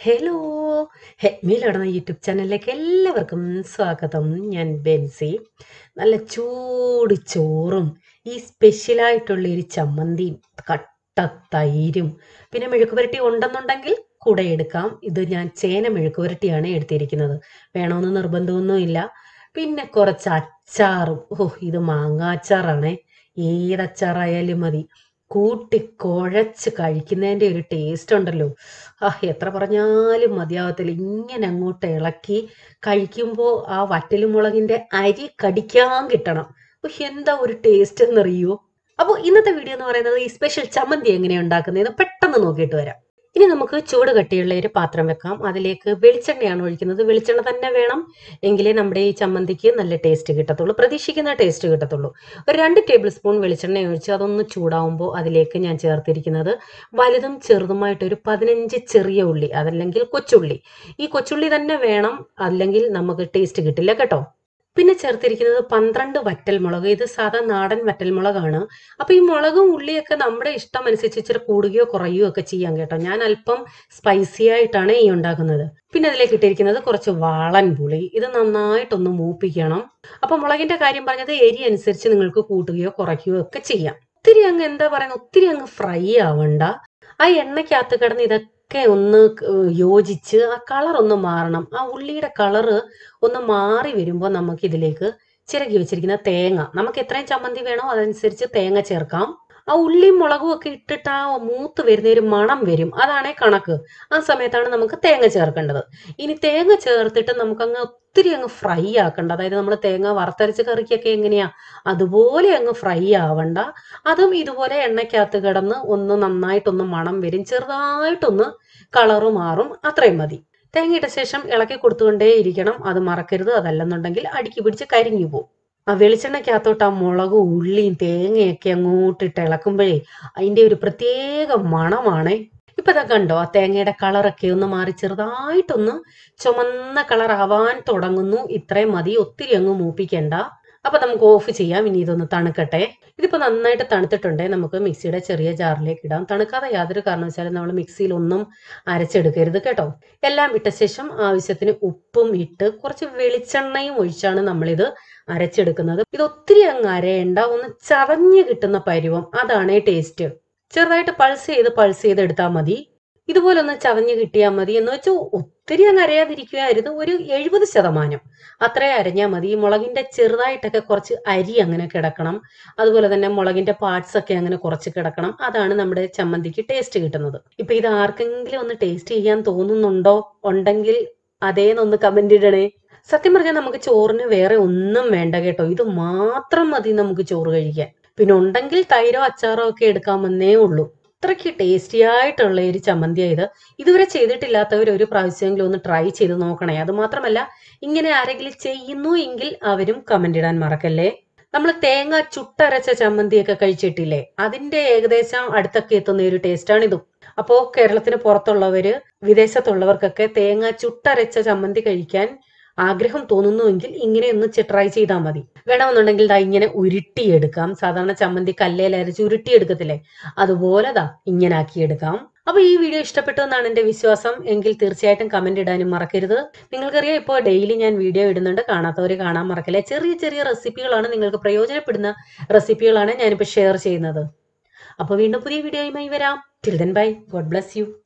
hello ഹെഡ്മിയിലടന്ന YouTube ചാനലിലേക്ക് എല്ലാവർക്കും സ്വാഗതം ഞാൻ ബെൻസി നല്ല ചൂട് ചോറും ഈ സ്പെഷ്യലായിട്ടുള്ള ഒരു ചമ്മന്തിയും കട്ട തൈരും പിന്നെ മെഴുക്കുപുരട്ടി ഉണ്ടെന്നുണ്ടെങ്കിൽ കൂടെ എടുക്കാം ഇത് ഞാൻ ചേന മെഴുക്കുപുരട്ടിയാണ് എടുത്തിരിക്കുന്നത് വേണമെന്ന് നിർബന്ധമൊന്നുമില്ല പിന്നെ കുറച്ച് അച്ചാറും ഓ ഇത് മാങ്ങാച്ചാറാണേ ഏതച്ചാറായാലും മതി കൂട്ടി കുഴച്ച് കഴിക്കുന്നതിൻ്റെ ഒരു ടേസ്റ്റ് ഉണ്ടല്ലോ ആ എത്ര പറഞ്ഞാലും മതിയാവത്തില്ല ഇങ്ങനെ അങ്ങോട്ട് ഇളക്കി കഴിക്കുമ്പോൾ ആ വറ്റലുമുളകിൻ്റെ അരി കടിക്കാൻ കിട്ടണം ഉഹ്, എന്താ ഒരു ടേസ്റ്റ് എന്നറിയോ അപ്പോൾ ഇന്നത്തെ വീഡിയോ എന്ന് പറയുന്നത് ഈ സ്പെഷ്യൽ ചമ്മന്തി എങ്ങനെയാണ് ഉണ്ടാക്കുന്നതെന്ന് പെട്ടെന്ന് നോക്കിയിട്ട് വരാം ഇനി നമുക്ക് ചൂട് കട്ടിയുള്ള ഒരു പാത്രം വെക്കാം അതിലേക്ക് വെളിച്ചെണ്ണയാണ് ഒഴിക്കുന്നത് വെളിച്ചെണ്ണ തന്നെ വേണം എങ്കിലേ നമ്മുടെ ഈ ചമ്മന്തിക്ക് നല്ല ടേസ്റ്റ് കിട്ടത്തുള്ളൂ പ്രതീക്ഷിക്കുന്ന ടേസ്റ്റ് കിട്ടത്തുള്ളൂ ഒരു രണ്ട് ടേബിൾ സ്പൂൺ വെളിച്ചെണ്ണ ഒഴിച്ച് അതൊന്ന് ചൂടാവുമ്പോൾ അതിലേക്ക് ഞാൻ ചേർത്തിരിക്കുന്നത് വലുതും ചെറുതുമായിട്ട് ഒരു പതിനഞ്ച് ചെറിയ ഉള്ളി അതല്ലെങ്കിൽ കൊച്ചുള്ളി ഈ കൊച്ചുള്ളി തന്നെ വേണം അല്ലെങ്കിൽ നമുക്ക് ടേസ്റ്റ് കിട്ടില്ല കേട്ടോ പിന്നെ ചേർത്തിരിക്കുന്നത് പന്ത്രണ്ട് വറ്റൽമുളക് ഇത് സാധാ നാടൻ വറ്റൽമുളകാണ് അപ്പൊ ഈ മുളകും ഉള്ളിയൊക്കെ നമ്മുടെ ഇഷ്ടം അനുസരിച്ച് ഇച്ചിരി കൂടുകയോ കുറയുകയോ ഒക്കെ ചെയ്യാം കേട്ടോ ഞാൻ അല്പം സ്പൈസി ആയിട്ടാണ് ഈ ഉണ്ടാക്കുന്നത് പിന്നെ അതിലേക്ക് ഇട്ടിരിക്കുന്നത് കുറച്ച് വാളൻ പുളി ഇത് നന്നായിട്ടൊന്ന് മൂപ്പിക്കണം അപ്പൊ മുളകിന്റെ കാര്യം പറഞ്ഞത് എരി അനുസരിച്ച് നിങ്ങൾക്ക് കൂട്ടുകയോ കുറയ്ക്കുകയോ ഒക്കെ ചെയ്യാം ഒത്തിരി അങ്ങ് എന്താ പറയുക ഒത്തിരി അങ്ങ് ഫ്രൈ ആവണ്ട ആ എണ്ണയ്ക്കകത്ത് കിടന്ന് ഇതൊക്കെ ഒന്ന് ഏഹ് യോജിച്ച് ആ കളർ ഒന്ന് മാറണം ആ ഉള്ളിയുടെ കളറ് ഒന്ന് മാറി വരുമ്പോൾ നമുക്ക് ഇതിലേക്ക് ചിരകി വെച്ചിരിക്കുന്ന തേങ്ങ നമുക്ക് എത്രയും ചമ്മന്തി വേണോ അതനുസരിച്ച് തേങ്ങ ചേർക്കാം ആ ഉള്ളിയും മുളകും ഒക്കെ ഇട്ടിട്ട് ആ മൂത്ത് വരുന്ന ഒരു മണം വരും അതാണേ കണക്ക് ആ സമയത്താണ് നമുക്ക് തേങ്ങ ചേർക്കേണ്ടത് ഇനി തേങ്ങ ചേർത്തിട്ട് നമുക്കങ്ങ് ഒത്തിരി അങ്ങ് ഫ്രൈ ആക്കണ്ട അതായത് നമ്മൾ തേങ്ങ വറുത്തരച്ച കറിക്കൊക്കെ എങ്ങനെയാ അതുപോലെ അങ്ങ് ഫ്രൈ ആവണ്ട അതും ഇതുപോലെ എണ്ണയ്ക്കകത്ത് കിടന്ന് ഒന്ന് നന്നായിട്ടൊന്ന് മണം വരും ചെറുതായിട്ടൊന്ന് കളറ് മാറും അത്രയും മതി തേങ്ങയിട്ട ശേഷം ഇളക്കി കൊടുത്തുകൊണ്ടേ ഇരിക്കണം അത് മറക്കരുത് അതല്ലെന്നുണ്ടെങ്കിൽ അടുക്കി പിടിച്ച് കരിഞ്ഞു പോകും ആ വെളിച്ചെണ്ണയ്ക്കകത്തോട്ട് ആ മുളകും ഉള്ളിയും തേങ്ങയൊക്കെ അങ്ങോട്ടിട്ട് ഇളക്കുമ്പോഴേ അതിന്റെ ഒരു പ്രത്യേക മണമാണേ ഇപ്പൊ ഇതാ കണ്ടോ ആ തേങ്ങയുടെ കളറൊക്കെ ഒന്ന് മാറി ചെറുതായിട്ടൊന്ന് ചുമന്ന കളർ ആവാൻ തുടങ്ങുന്നു ഇത്രയും മതി ഒത്തിരി അങ്ങ് മൂപ്പിക്കണ്ട അപ്പൊ നമുക്ക് ഓഫ് ചെയ്യാം ഇനി ഇതൊന്ന് തണുക്കട്ടെ ഇതിപ്പോ നന്നായിട്ട് തണുത്തിട്ടുണ്ടേ നമുക്ക് മിക്സിയുടെ ചെറിയ ജാറിലേക്ക് ഇടാം തണുക്കാതെ യാതൊരു കാരണവശാലും നമ്മൾ മിക്സിയിൽ ഒന്നും അരച്ചെടുക്കരുത് കേട്ടോ എല്ലാം ഇട്ട ശേഷം ആവശ്യത്തിന് ഉപ്പും ഇട്ട് കുറച്ച് വെളിച്ചെണ്ണയും ഒഴിച്ചാണ് നമ്മളിത് അരച്ചെടുക്കുന്നത് ഇത് ഒത്തിരി അങ്ങ് അരയണ്ട ഒന്ന് ചതഞ്ഞ് കിട്ടുന്ന പരുവം അതാണ് ടേസ്റ്റ് ചെറുതായിട്ട് പൾസ് ചെയ്ത് പൾസ് ചെയ്ത് എടുത്താൽ മതി ഇതുപോലെ ഒന്ന് ചതഞ്ഞ് കിട്ടിയാൽ മതി എന്ന് വെച്ചാൽ ഒത്തിരി അങ്ങ് അരയാതിരിക്കുകയായിരുന്നു ഒരു എഴുപത് ശതമാനം അത്രേ അരഞ്ഞാൽ മതി ഈ മുളകിന്റെ ചെറുതായിട്ടൊക്കെ കുറച്ച് അരി അങ്ങനെ കിടക്കണം അതുപോലെ തന്നെ മുളകിന്റെ പാർട്സ് ഒക്കെ അങ്ങനെ കുറച്ച് കിടക്കണം അതാണ് നമ്മുടെ ചമ്മന്തിക്ക് ടേസ്റ്റ് കിട്ടുന്നത് ഇപ്പൊ ഇത് ആർക്കെങ്കിലും ഒന്ന് ടേസ്റ്റ് ചെയ്യാൻ തോന്നുന്നുണ്ടോ ഉണ്ടെങ്കിൽ അതേന്നൊന്ന് കമന്റ് ഇടണേ സത്യം പറഞ്ഞാൽ നമുക്ക് ചോറിന് വേറെ ഒന്നും വേണ്ട കേട്ടോ ഇത് മാത്രം മതി നമുക്ക് ചോറ് കഴിക്കാൻ പിന്നെ ഉണ്ടെങ്കിൽ തൈരോ അച്ചാറോ ഒക്കെ എടുക്കാമെന്നേ ഉള്ളൂ അത്രയ്ക്ക് ടേസ്റ്റി ആയിട്ടുള്ള ഒരു ചമ്മന്തി ഇത് ഇതുവരെ ചെയ്തിട്ടില്ലാത്തവർ ഒരു പ്രാവശ്യമെങ്കിലും ഒന്ന് ട്രൈ ചെയ്ത് നോക്കണേ അത് മാത്രമല്ല ഇങ്ങനെ ആരെങ്കിലും ചെയ്യുന്നു എങ്കിൽ അവരും കമന്റ് ഇടാൻ മറക്കല്ലേ നമ്മൾ തേങ്ങ ചുട്ടരച്ച ചമ്മന്തിയൊക്കെ കഴിച്ചിട്ടില്ലേ അതിന്റെ ഏകദേശം അടുത്തൊക്കെ എത്തുന്ന ഒരു ടേസ്റ്റാണ് ഇതും അപ്പോ കേരളത്തിന് പുറത്തുള്ളവര് വിദേശത്തുള്ളവർക്കൊക്കെ തേങ്ങ ചുട്ടരച്ച ചമ്മന്തി കഴിക്കാൻ ആഗ്രഹം തോന്നുന്നുവെങ്കിൽ ഇങ്ങനെ ഒന്ന് ട്രൈ ചെയ്താൽ മതി വേണമെന്നുണ്ടെങ്കിൽ ദാ ഇങ്ങനെ ഉരുട്ടിയെടുക്കാം സാധാരണ ചമ്മന്തി കല്ലേൽ അരച്ച് ഉരുട്ടിയെടുക്കത്തില്ലേ അതുപോലെ ദാ ഇങ്ങനെ ആക്കിയെടുക്കാം അപ്പൊ ഈ വീഡിയോ ഇഷ്ടപ്പെട്ടു എന്നാണ് എന്റെ വിശ്വാസം എങ്കിൽ തീർച്ചയായിട്ടും കമന്റ് ഇടാനും മറക്കരുത് നിങ്ങൾക്കറിയാം ഇപ്പോൾ ഡെയിലി ഞാൻ വീഡിയോ ഇടുന്നുണ്ട് കാണാത്തവർ കാണാൻ മറക്കല്ലേ ചെറിയ ചെറിയ റെസിപ്പികളാണ് നിങ്ങൾക്ക് പ്രയോജനപ്പെടുന്ന റെസിപ്പികളാണ് ഞാനിപ്പോൾ ഷെയർ ചെയ്യുന്നത് അപ്പോൾ വീണ്ടും പുതിയ വീഡിയോയുമായി വരാം till then bye God bless U